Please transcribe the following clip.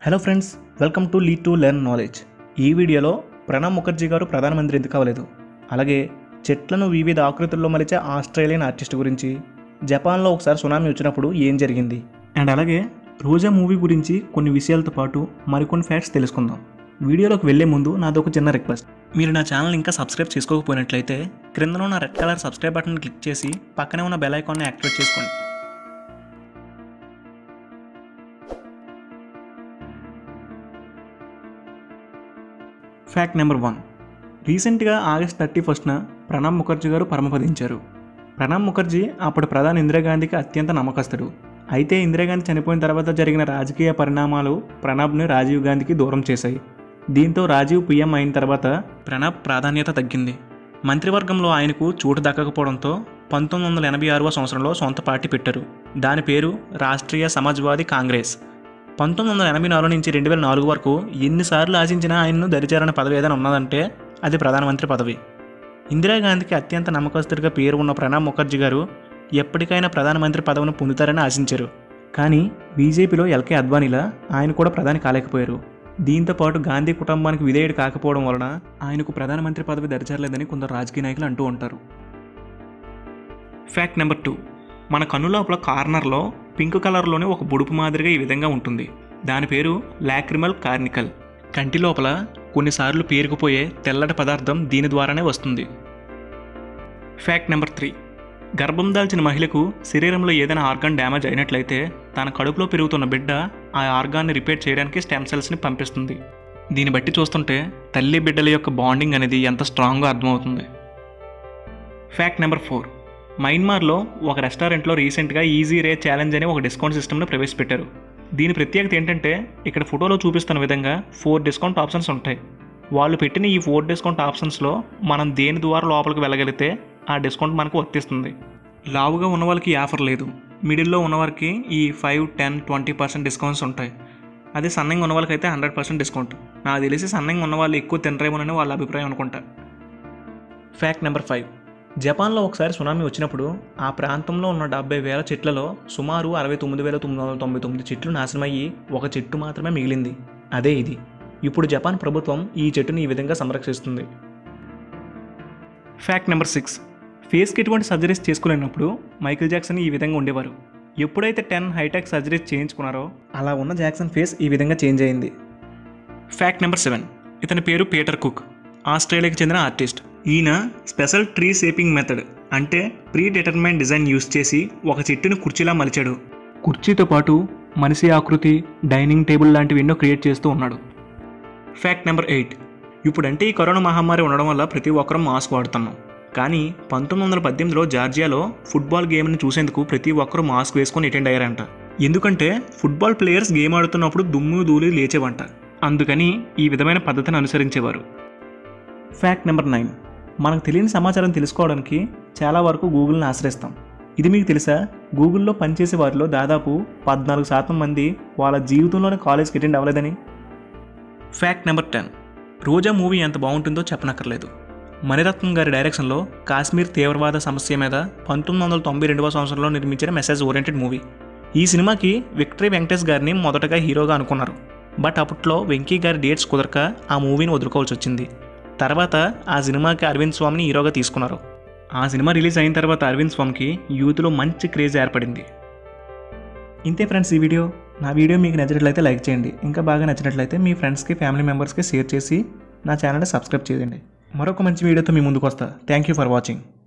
hello friends welcome to lead to learn knowledge ఈ వీడియోలో ప్రణబ్ ముఖర్జీ గారు ప్రధానమంత్రి ఎందుకు అవ్వలేదు అలాగే చెట్లను వివిధ ఆకృతుల్లో మలిచే ఆస్ట్రేలియన్ ఆర్టిస్ట్ గురించి జపాన్లో ఒకసారి సునామీ వచ్చినప్పుడు ఏం జరిగింది అండ్ అలాగే రోజా మూవీ గురించి కొన్ని విషయాలతో పాటు మరికొన్ని ఫ్యాక్ట్స్ తెలుసుకుందాం వీడియోలోకి వెళ్ళే ముందు నాది ఒక చిన్న రిక్వెస్ట్ మీరు నా ఛానల్ ఇంకా సబ్స్క్రైబ్ చేసుకోకపోయినట్లయితే క్రిందన ఉన్న red colour subscribe button click చేసి పక్కనే ఉన్న బెల్ ఐకాన్ని యాక్టివేట్ చేసుకోండి ఫ్యాక్ట్ నెంబర్ వన్ రీసెంట్గా ఆగస్ట్ థర్టీ ఫస్ట్న ప్రణబ్ ముఖర్జీ గారు పరమపదించారు ప్రణబ్ ముఖర్జీ అప్పటి ప్రధాని ఇందిరాగాంధీకి అత్యంత నమ్మకస్తుడు అయితే ఇందిరాగాంధీ చనిపోయిన తర్వాత జరిగిన రాజకీయ పరిణామాలు ప్రణబ్ని రాజీవ్ గాంధీకి దూరం చేశాయి దీంతో రాజీవ్ పీఎం అయిన తర్వాత ప్రణబ్ ప్రాధాన్యత తగ్గింది మంత్రివర్గంలో ఆయనకు చోటు దక్కకపోవడంతో పంతొమ్మిది వందల ఎనభై ఆరవ సంవత్సరంలో సొంత పార్టీ పెట్టారు దాని పేరు రాష్ట్రీయ సమాజ్వాదీ కాంగ్రెస్ పంతొమ్మిది వందల ఎనభై నాలుగు నుంచి రెండు వేల నాలుగు వరకు ఎన్నిసార్లు ఆశించినా ఆయన్ను దరిచేరని పదవి ఏదైనా ఉన్నదంటే అది ప్రధానమంత్రి పదవి ఇందిరాగాంధీకి అత్యంత నమ్మకస్తుడిగా పేరు ఉన్న ప్రణబ్ ముఖర్జీ గారు ఎప్పటికైనా ప్రధానమంత్రి పదవిని పొందుతారని ఆశించారు కానీ బీజేపీలో ఎల్కే అద్వానీలా ఆయన కూడా ప్రధాని కాలేకపోయారు దీంతో పాటు గాంధీ కుటుంబానికి విధేయుడు కాకపోవడం వలన ఆయనకు ప్రధానమంత్రి పదవి దరిచేరలేదని కొందరు రాజకీయ నాయకులు అంటూ ఉంటారు ఫ్యాక్ట్ నెంబర్ టూ మన కన్ను లోపల కార్నర్లో పింక్ కలర్లోనే ఒక బుడుపు మాదిరిగా ఈ విధంగా ఉంటుంది దాని పేరు లాక్రిమల్ కార్నికల్ కంటి లోపల కొన్నిసార్లు పేరుకుపోయే తెల్లటి పదార్థం దీని ద్వారానే వస్తుంది ఫ్యాక్ట్ నెంబర్ త్రీ గర్భం దాల్చిన మహిళకు శరీరంలో ఏదైనా ఆర్గాన్ డ్యామేజ్ అయినట్లయితే తన కడుపులో పెరుగుతున్న బిడ్డ ఆ ఆర్గాన్ని రిపేర్ చేయడానికి స్టెమ్ సెల్స్ని పంపిస్తుంది దీన్ని బట్టి చూస్తుంటే తల్లి బిడ్డల యొక్క బాండింగ్ అనేది ఎంత స్ట్రాంగ్గా అర్థమవుతుంది ఫ్యాక్ట్ నెంబర్ ఫోర్ మయన్మార్లో ఒక రెస్టారెంట్లో రీసెంట్గా ఈజీ రే ఛాలెంజ్ అనే ఒక డిస్కౌంట్ సిస్టమ్ను ప్రవేశపెట్టారు దీని ప్రత్యేకత ఏంటంటే ఇక్కడ ఫోటోలో చూపిస్తున్న విధంగా ఫోర్ డిస్కౌంట్ ఆప్షన్స్ ఉంటాయి వాళ్ళు పెట్టిన ఈ ఫోర్ డిస్కౌంట్ ఆప్షన్స్లో మనం దేని ద్వారా లోపలికి వెళ్ళగలిగితే ఆ డిస్కౌంట్ మనకు వర్తిస్తుంది లావుగా ఉన్న వాళ్ళకి ఈ ఆఫర్ లేదు మిడిల్లో ఉన్న వారికి ఈ five ten twenty percent discounts ఉంటాయి అదే సన్నంగా ఉన్న వాళ్ళకైతే హండ్రెడ్ పర్సెంట్ డిస్కౌంట్ నాకు తెలిసి సన్నంగా ఉన్న వాళ్ళు ఎక్కువ తినరేమోనని వాళ్ళ అభిప్రాయం అనుకుంటా ఫ్యాక్ట్ నెంబర్ ఫైవ్ జపాన్లో ఒకసారి సునామీ వచ్చినప్పుడు ఆ ప్రాంతంలో ఉన్న డెబ్బై వేల చెట్లలో సుమారు అరవై తొమ్మిది వేల తొమ్మిది వందల తొంభై తొమ్మిది చెట్లు నాశనమయ్యి ఒక చెట్టు మాత్రమే మిగిలింది అదే ఇది ఇప్పుడు జపాన్ ప్రభుత్వం ఈ చెట్టుని ఈ విధంగా సంరక్షిస్తుంది ఫ్యాక్ట్ నెంబర్ సిక్స్ ఫేస్కి ఎటువంటి సర్జరీస్ చేసుకోలేనప్పుడు మైకిల్ జాక్సన్ ఈ విధంగా ఉండేవారు ఎప్పుడైతే టెన్ హైటెక్ సర్జరీస్ చేయించుకున్నారో అలా ఉన్న జాక్సన్ ఫేస్ ఈ విధంగా చేంజ్ అయింది ఫ్యాక్ట్ నెంబర్ సెవెన్ ఇతని పేరు పీటర్ కుక్ ఆస్ట్రేలియాకి చెందిన ఆర్టిస్ట్ ఈయన స్పెషల్ ట్రీ షేపింగ్ మెథడ్ అంటే ప్రీ డిటర్మైన్ డిజైన్ యూస్ చేసి ఒక చెట్టును కుర్చీలా మలిచాడు కుర్చీతో పాటు మనిషి ఆకృతి డైనింగ్ టేబుల్ లాంటివి ఎన్నో క్రియేట్ చేస్తూ ఉన్నాడు ఫ్యాక్ట్ నెంబర్ ఎయిట్ ఇప్పుడంటే ఈ కరోనా మహమ్మారి ఉండడం వల్ల ప్రతి ఒక్కరూ మాస్క్ వాడుతున్నాం కానీ పంతొమ్మిది వందల పద్దెనిమిదిలో జార్జియాలో ఫుట్బాల్ గేమ్ని చూసేందుకు ప్రతి ఒక్కరూ మాస్క్ వేసుకొని అటెండ్ అయ్యారంట ఎందుకంటే ఫుట్బాల్ ప్లేయర్స్ గేమ్ ఆడుతున్నప్పుడు దుమ్ము ధూళి లేచేవంట అందుకని ఈ విధమైన పద్ధతిని అనుసరించేవారు ఫ్యాక్ట్ నెంబర్ నైన్ మనకు తెలియని సమాచారం తెలుసుకోవడానికి చాలా వరకు గూగుల్ని ఆశ్రయిస్తాం ఇది మీకు తెలుసా గూగుల్లో పనిచేసే వారిలో దాదాపు పద్నాలుగు శాతం మంది వాళ్ళ జీవితంలోనే కాలేజ్కి అటెండ్ అవ్వలేదని fact number ten Roja movie ఎంత బాగుంటుందో చెప్పనక్కర్లేదు మణిరత్నం గారి డైరెక్షన్లో కాశ్మీర్ తీవ్రవాద సమస్య మీద పంతొమ్మిది వందల తొంభై రెండవ సంవత్సరంలో నిర్మించిన మెసేజ్ ఓరియంటెడ్ మూవీ ఈ సినిమాకి విక్టరీ వెంకటేష్ గారిని మొదటగా హీరోగా అనుకున్నారు బట్ అప్పట్లో వెంకీ గారి డేట్స్ కుదరక ఆ మూవీని వదులుకోవాల్సి వచ్చింది తర్వాత ఆ సినిమాకి అరవింద్ స్వామిని హీరోగా తీసుకున్నారు ఆ సినిమా రిలీజ్ అయిన తర్వాత అరవింద్ స్వామికి యూత్లో మంచి క్రేజ్ ఏర్పడింది ఇంతే ఫ్రెండ్స్ ఈ వీడియో నా వీడియో మీకు నచ్చినట్లయితే లైక్ చేయండి ఇంకా బాగా నచ్చినట్లయితే మీ ఫ్రెండ్స్కి ఫ్యామిలీ మెంబర్స్కి షేర్ చేసి నా ఛానల్ని సబ్స్క్రైబ్ చేయండి మరొక మంచి వీడియోతో మీ ముందుకు వస్తా థ్యాంక్ యూ ఫర్ వాచింగ్